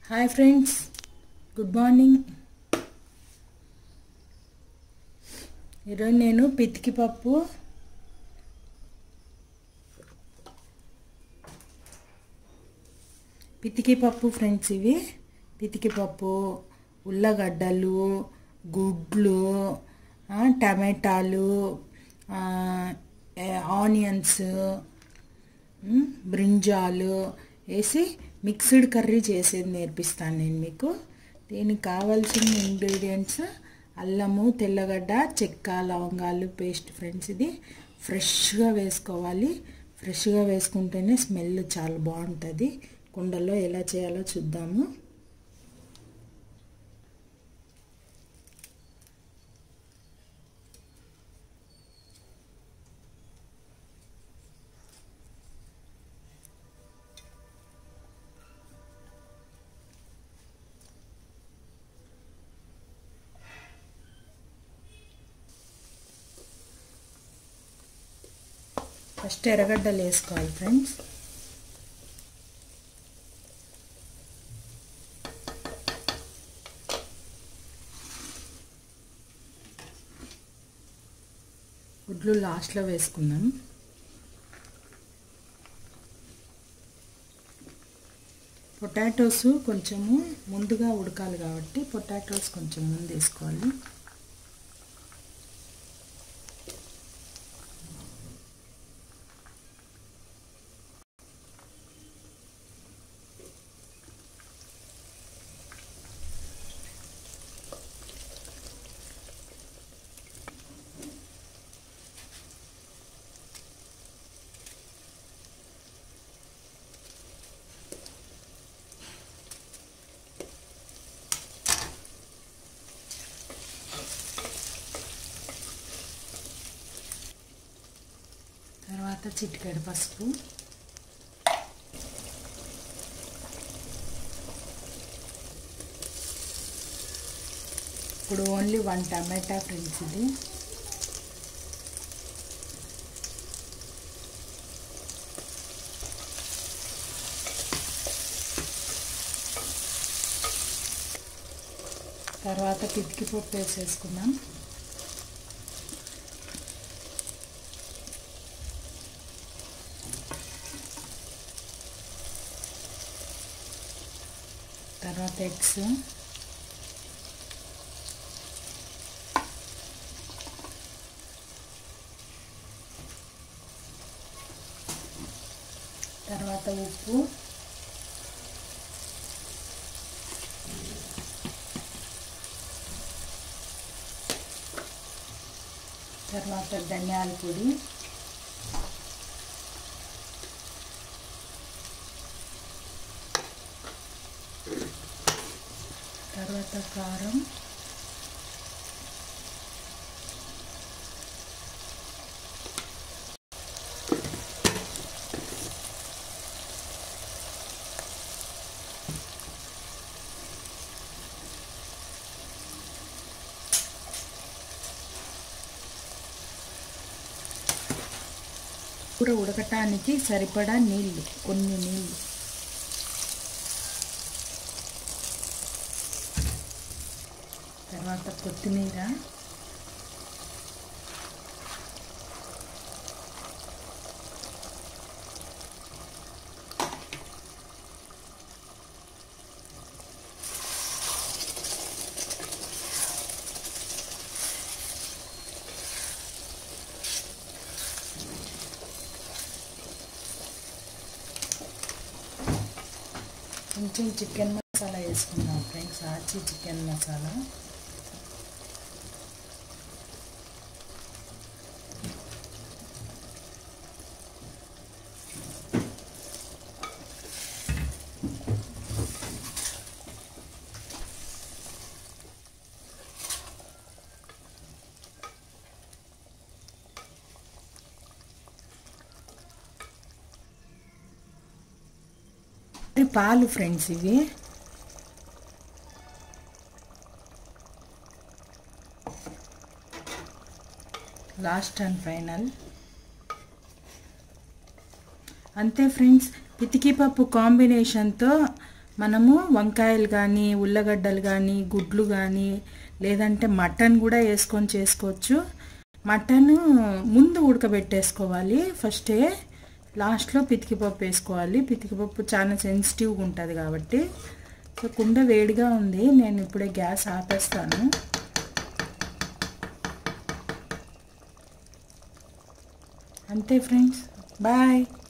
hi friends good morning ఈరోజు నేను పితికి పప్పు పితికి పప్పు ఫ్రెండ్స్ ఇవి పితికి పప్పు ఉల్లగడ్డలు గుడ్లు ఆ, టమాటాలు ఆ, ఏ- ఆనియన్స్ ఉమ్, బ్రింజాలు వేసి మిక్స్డ్ కర్రీ చేసేది నేర్పిస్తాను నేను మీకు దీనికి కావాల్సిన ఇంగ్రీడియంట్స్ అల్లము తెల్లగడ్డ చెక్క లవంగాలు పేస్ట్ ఫ్రెండ్స్ ఇది ఫ్రెష్గా వేసుకోవాలి ఫ్రెష్గా వేసుకుంటేనే స్మెల్ చాలా బాగుంటుంది కుండలో ఎలా చేయాలో చూద్దాము ఫస్ట్ ఎర్రగడ్డలు వేసుకోవాలి ఫ్రెండ్స్ గుడ్లు లాస్ట్లో వేసుకుందాం పొటాటోస్ కొంచెము ముందుగా ఉడకాలి కాబట్టి పొటాటోస్ కొంచెం ముందు వేసుకోవాలి తర్వాత చిటికెడు పసుపు ఇప్పుడు ఓన్లీ వన్ టమాటా ఫ్రెండ్స్ ఇది తర్వాత పితికి పప్పు వేసేసుకుందాం తర్వాత ఎగ్స్ తర్వాత ఉప్పు తర్వాత ధనియాల పొడి తర్వాత కారం కూర ఉడకటానికి సరిపడా నీళ్ళు కొన్ని నీళ్ళు తర్వాత కొత్తిమీర కొంచెం చికెన్ మసాలా వేసుకుందాం ఫ్రెండ్స్ ఆచి చికెన్ మసాలా ఇవి పాలు ఫ్రెండ్స్ ఇవి లాస్ట్ అండ్ ఫైనల్ అంతే ఫ్రెండ్స్ పితికి పప్పు కాంబినేషన్తో మనము వంకాయలు కానీ ఉల్లగడ్డలు కానీ గుడ్లు కానీ లేదంటే మటన్ కూడా వేసుకొని చేసుకోవచ్చు మటన్ ముందు ఉడకబెట్టేసుకోవాలి ఫస్టే లాస్ట్లో పితికిపప్పు వేసుకోవాలి పితికిపప్పు చాలా సెన్సిటివ్గా ఉంటుంది కాబట్టి సో కుండ వేడిగా ఉంది నేను ఇప్పుడే గ్యాస్ ఆపేస్తాను అంతే ఫ్రెండ్స్ బాయ్